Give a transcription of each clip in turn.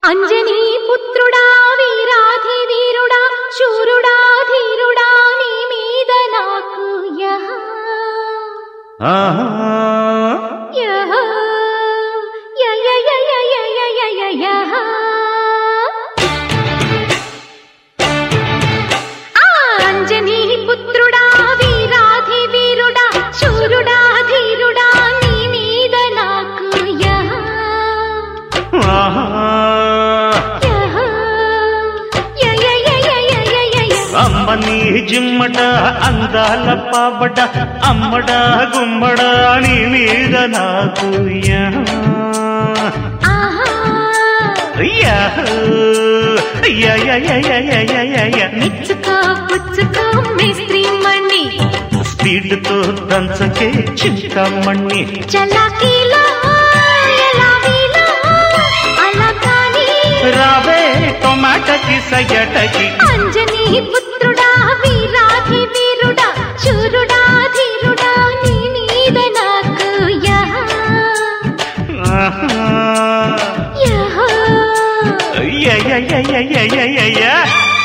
అంజనీ పుత్రుడా వీరాధి వీరుడా శూరుడా ధీరుడా నీ మీద నాకు యహ ఆహా యహ య య య య య య య య యహ ఆ అంజనీ పుత్రుడా వీరాధి వీరుడా శూరుడా ధీరుడా నీ మీద నాకు యహ ఆహా యహ య య య య య య య య అమ్మని జిమ్మట అందాల పాపట అమ్మడ గుమ్మడ నీ మీద నాకు యా. ఆహా యా. యా, యా, యా, యా, యా, యా, యా, యా. మెచ్చుకో పుచ్చుకో మిస్త్రీ మణి స్పీడ్తో దంచకే చింతమణి చలాకీలో ఎలా వీలో అలా కానీ రావే టొమాటకి సయ్యటకి అంజనీ పుత్రుడా వీరాధి వీరుడా శూరుడా ధీరుడా నీ మీద నాకు యహ ఆహా. యహ యా, యా, యా, యా, యా, యా, యా, యా.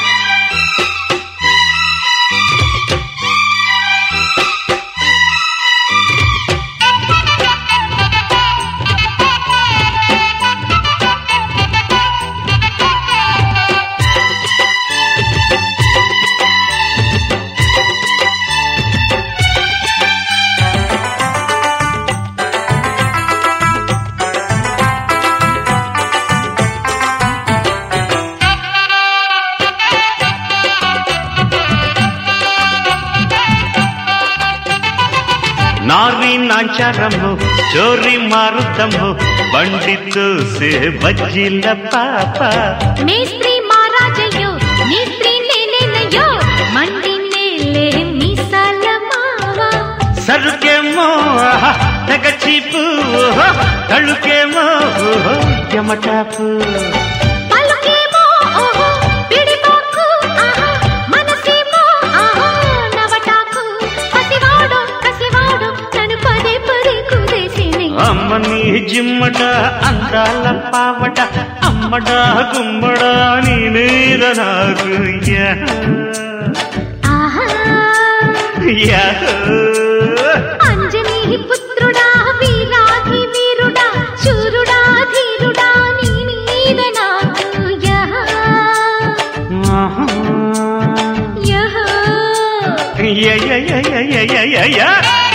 ನಾರಿ ನಾಂಚಾರಮ್ಮು ಚೋರಿ ಮಾರುತ್ತಮ್ಮು ಬಂಡಿತ್ತು ಸೇ ಬಜ್ಜಿಲ್ಲ ಪಾಪ మేస్త్రి మారాజయ్యో నీ స్త్రీ నేనేనయ్యో మండి నేలే మీసాల మావా సరుకేమో ఆహా, తెగ చీపు ఓహో, తళుకేమో ఓహో, యమటాపు పలుకేమో ఓహో పిడిపోకు ఆహా మనసేమో ఆహా నవటాకు పసివాడు కసివాడు నన్ను పదే పదే కుదేసిని అమ్మని జిమ్మట అందాల పావట అమ్మడ గుమ్మడ నీ మీద నాకు యా. ఆహా యా. అంజనీ పుత్రుడా వీరాధి వీరుడా శూరుడా ధీరుడా నీ మీద నాకు యహ ఆహా. యహ యా, యా, యా, యా, యా, యా, యా, యా.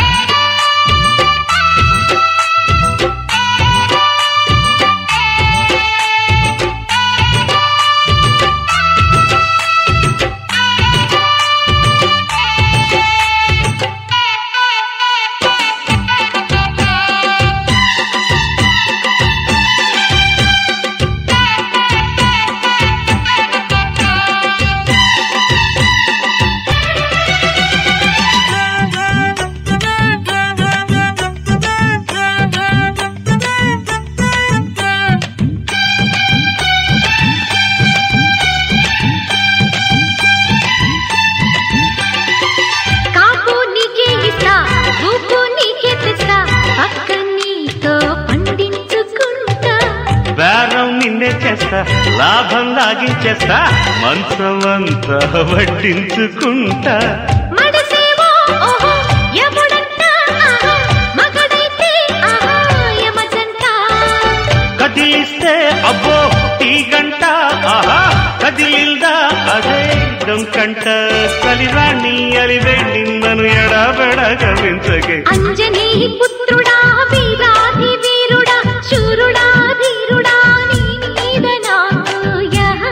కాపు నీకే ఇస్తా ఊపు నీకే తెస్తా పక్క నీతో పండించుకుంటా బేరం నిన్నే చేస్తా లాభం లాగించేస్తా మంచమంతా వడ్డించుకుంటా మడసేవో ఓహో ఎముడంట ఆహా మగడైతే ఆహా యమజంట కదిలిస్తే అబ్బో ఈ గంట ఆహా కదిలిందా అదే డొంకంట కలిరాణి అలివే నిన్నను ఎడబెడ గవించగే అంజనీ పుత్రుడా వీరాధి వీరుడా శూరుడా ధీరుడా నీ మీద నాకు యహ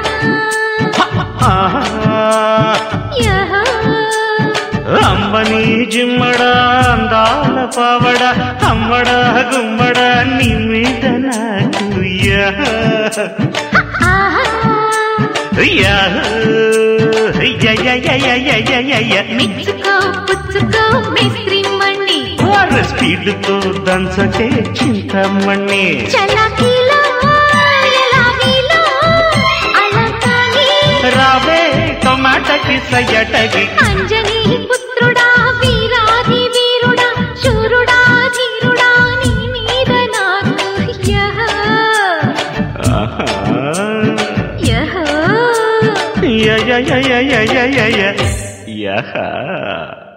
ఆహా. యహ అమ్మని జిమ్మడా అందాల పావడ అమ్మడా గుమ్మడా నీ మీద నాకు యా. ఆహా యా. యా, యా, యా, యా, యా, యా, యా, యా. మెచ్చుకో పుచ్చుకో మిస్త్రీ మణి వారు స్పీడ్తో దంచకే చింతమణి చలాకీలో ఎలా వీలో అలా కానీ రావే టొమాటకి సయ్యటకి అంజనీ పుత్రుడా వీరాధి వీరుడా శూరుడా ధీరుడా నీ మీద నాకు యహ ఆహా యా యా యా యా యా యా యా యా